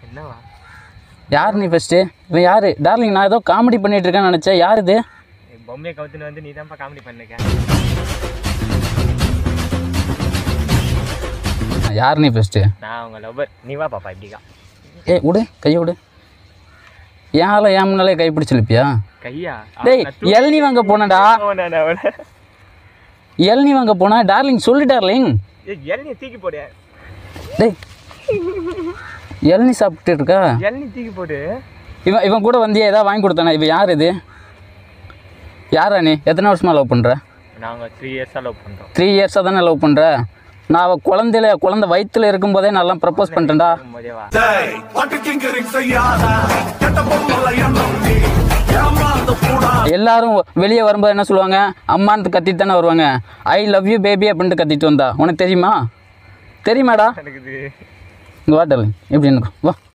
என்னவா யார் நீ ஃபஸ்ட்டு இவன் யார் டார்லிங் நான் ஏதோ காமெடி பண்ணிட்டு இருக்கேன்னு நினச்சேன் யார் இது என் பொம்மையை கவுத்துன்னு வந்து நீ தான்ப்பா காமெடி பண்ணிருக்க யார் நீ ஃபஸ்ட்டு நான் அவங்க லவ்வர் நீ வா பாப்பா இப்படிக்கா ஏய் விடு கையை விடு ஏன் ஆளை ஏன் முன்னாலே கை பிடிச்சிருப்பியா கையா டேய் இளநீ வாங்க போனடா நான் அவனை இளநீ வாங்க போனா டார்லிங் சொல்லு டார்லிங் ஏய் இளநீ தூக்கி போடு டேய் இளநீ சாப்பிட்டு இருக்கா இளநீ தூக்கி போடு இவன் இவன் கூட வந்தியா ஏதாவது வாங்கி கொடுத்தானே இவன் யார் இது யாரா நீ எத்தனை வருஷமா லவ் பண்ணுற நாங்கள் த்ரீ இயர்ஸாக லவ் பண்ணுறோம் த்ரீ இயர்ஸாக தானே லவ் பண்ணுற நான் அவள் குழந்தையில குழந்தை வயிற்றுல இருக்கும்போதே நல்லா ப்ரப்போஸ் பண்ணிட்டேன்டா போதே வா எல்லாரும் வெளியே வரும்போது என்ன சொல்லுவாங்க அம்மான்னு கத்திட்டு தானே வருவாங்க ஐ லவ் யூ பேபி அப்படின்ட்டு கத்திட்டு வந்தா உனக்கு தெரியுமா தெரியுமாடா எனக்கு இது இங்கே வா டார்லிங் எப்படி எனக்கு வா